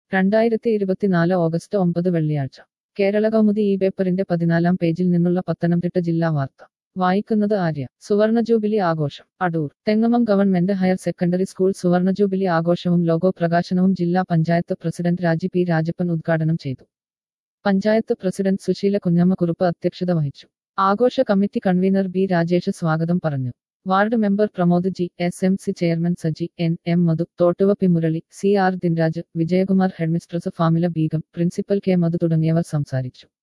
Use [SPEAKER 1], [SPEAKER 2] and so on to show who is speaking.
[SPEAKER 1] രണ്ടായിരത്തി ഇരുപത്തിനാല് ഓഗസ്റ്റ് ഒമ്പത് വെള്ളിയാഴ്ച കേരള കൗമുദി ഈ പേപ്പറിന്റെ പതിനാലാം പേജിൽ നിന്നുള്ള പത്തനംതിട്ട ജില്ലാ വാർത്ത വായിക്കുന്നത് ആര്യ സുവർണ ജൂബിലി ആഘോഷം Adoor Thengamam government higher secondary school സുവർണ ജൂബിലി ആഘോഷവും ലോഗോ പ്രകാശനവും ജില്ലാ പഞ്ചായത്ത് പ്രസിഡന്റ് രാജി പി രാജപ്പൻ ഉദ്ഘാടനം ചെയ്തു പഞ്ചായത്ത് പ്രസിഡന്റ് സുശീല കുഞ്ഞമ്മ കുറുപ്പ് അധ്യക്ഷത വഹിച്ചു ആഘോഷ കമ്മിറ്റി കൺവീനർ ബി രാജേഷ് സ്വാഗതം പറഞ്ഞു ward member Pramod G S M C chairman Saji N M Madhu Thottuva P Murali C R Dinraj Vijayakumar headmistress Famila Beegum principal K Madhu തുടങ്ങിയവർ സംസാരിച്ചു